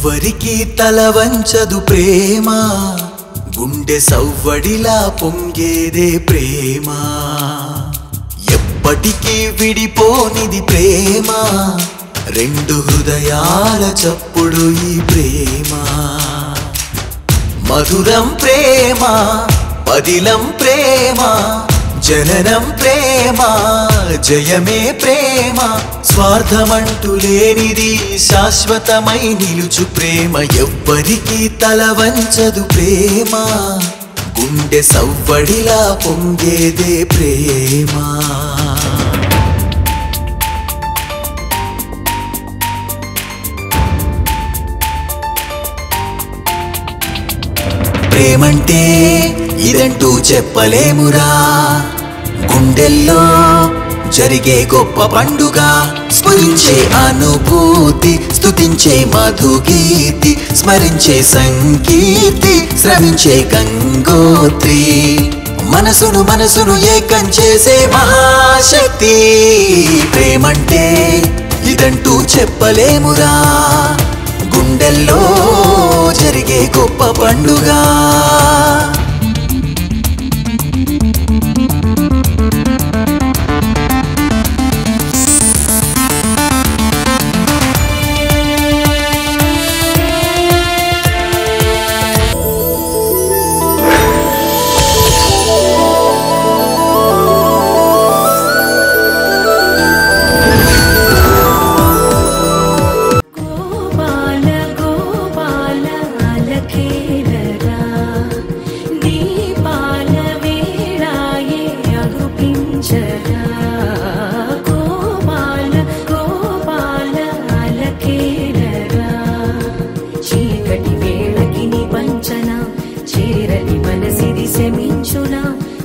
ఎవ్వరికి తల వంచదు ప్రేమ గుండె సవ్వడిలా పొంగేదే ప్రేమ ఎప్పటికీ విడిపోనిది ప్రేమ రెండు హృదయాల చప్పుడు ఈ ప్రేమ మధురం ప్రేమ పదిలం ప్రేమ జననం ప్రేమ జయమే ప్రేమ స్వార్థమంటూ లేనిది శాశ్వతమై నిలుచు ప్రేమ ఎవ్వరికి తల వంచదు ప్రేమ గుండె సవ్వడిలా పొంగేదే ప్రేమ ప్రేమంటే ఇదంటూ చెప్పలేమురా గుండెల్లో జరిగే గొప్ప పండుగ స్మరించే అనుభూతి స్తుతించే మధుగీతి స్మరించే సంగీతి శ్రమించే గంగోత్రి మనసును మనసును ఏకం చేసే మహాశక్తి ప్రేమంటే ఇదంటూ చెప్పలేమురా గుండెల్లో జరిగే గొప్ప పండుగ గోపాల గోపాల అలకేలరా నీ పాల వేళాయే అగుపించరా గోపాల గోపాల అలకేలరా చీకటి వేళకి నీ పంచన చేరని మనసిది శమించునా